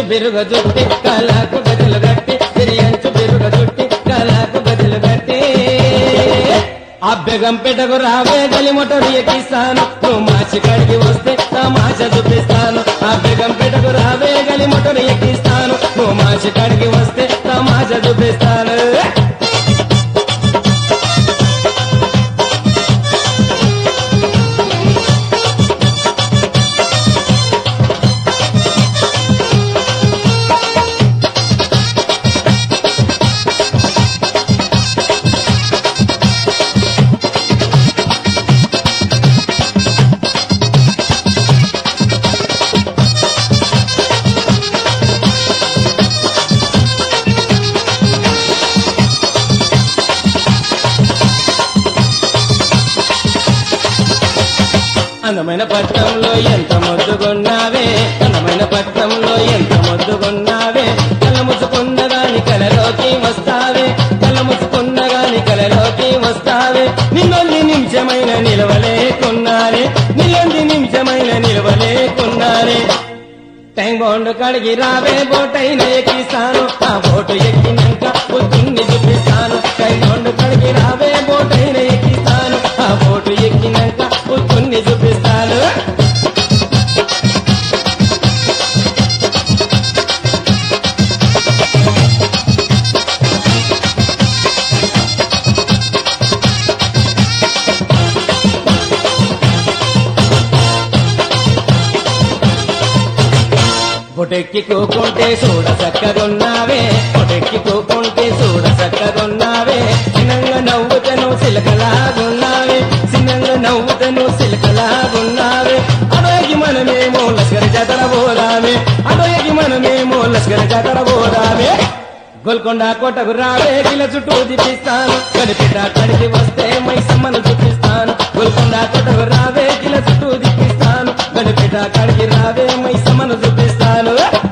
బిరుగ జుట్టి కాలాకు గజలు గట్టి తిరియంచు బిరుగ జుట్టి కాలాకు గజలు గట్టి ఆ బెగం పెట్టకు రావే గలి మొటరు ఎక్కిస్తాను నువ్వు మాచి కడిగి వస్తే తమాష చూపిస్తాను ఆ బెగం పెట్టకు రావే గలి మొటరు ఎక్కిస్తాను నువ్వు మాచి కడిగి వస్తే తమాష చూపిస్తాను అందమైన పట్నంలో ఎంత మొద్దుగున్నావే అందమైన పట్నంలో ఎంత మొద్దుగున్నావే కళ్ళ ముసుకున్న గాని కలలోకి వస్తావే కళ్ళ ముసుకున్న గాని కలలోకి వస్తావే నిన్నొంది నిమిషమైన నిలవలేకున్నారే నిన్నొంది నిమిషమైన నిలవలేకున్నారే టైం బాండ్ కడిగి రావే బోటైన ఎక్కిస్తాను ఆ బోటు ఎక్కినాక పొద్దున్ని చూపిస్తాను టైం బాండ్ కడిగి రావే బోటైన ఎక్కిస్తాను ఆ బోటు ఎక్కినాక పొద్దున్ని చూపిస్తాను పొటెక్కి కోకుంటే చూడ చక్కగున్నావే పొటెక్కి కోకుంటే చూడ చక్కగున్నావే చిన్నంగా నవ్వుతను సిలకలాగున్నావే చిన్నంగా నవ్వుతను సిలకలాగున్నావే అడోగి మనమేమో లస్కర జాతర పోదామే అడోగి మనమేమో లస్కర జాతర పోదామే గోల్కొండ కోటకు రావే కిల చుట్టూ తిప్పిస్తాను కలిపిట కడిగి వస్తే మైసమ్మను చూపిస్తాను గోల్కొండ కోటకు రావే కిల చుట్టూ తిప్పిస్తాను కలిపిట కడిగి రావే మైసమ్మను చూపిస్తాను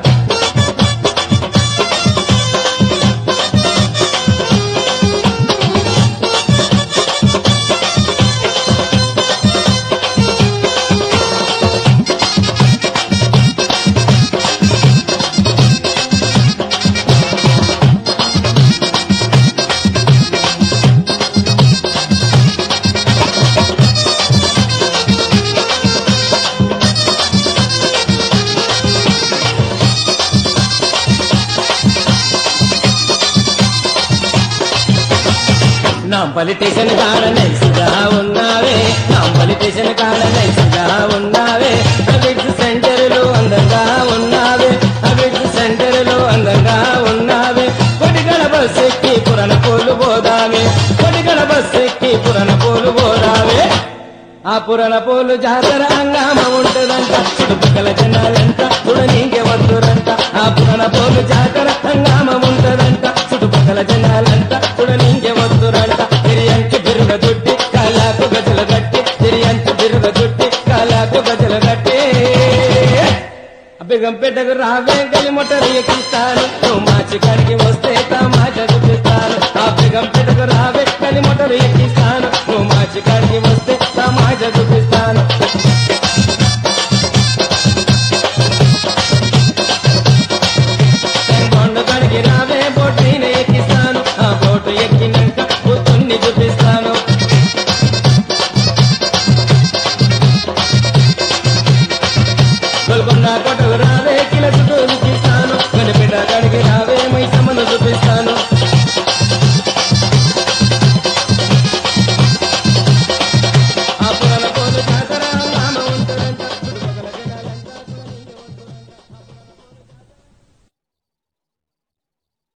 నా పొలిటీషియన్ కాడ నైసుగా ఉన్నావే నా పొలిటీషియన్ కాడ నైసుగా ఉన్నావే అబిడ్స్ సెంటర్లో అందంగా ఉన్నావే అబిడ్స్ సెంటర్లో అందంగా ఉన్నావే కొడిగల బస్ ఎక్కి పురణ పోలు పోదామే కొడిగల బస్ ఎక్కి పురణ పోలు పోదామే ఆ పురణ పోలు జాతర హంగామ ఉంటదంట చుట్టుపక్కల జనాలంట చూడనీకే వద్దురంట ఆ పురణ పోలు జాతర హంగామ ఉంటదంట చుట్టుపక్కల జనాలంట చూడనీకే వద్దురంట తిరియంకి బిరుగ దుట్టి కాలాకు గజల గట్టి తిరియంకి బిరుగ దుట్టి కాలాకు గజల గట్టి అబ్బిగం పెట్టకు రావే గలి మొట్టలు ఎక్కిస్తాను నువ్వు మాచి కాడికి వస్తే తమాష చూపిస్తాను అబ్బిగం పెట్టకు రావే గలి మొట్టలు ఎక్కిస్తాను నువ్వు మాచి కాడికి వస్తే తమాష చూపిస్తాను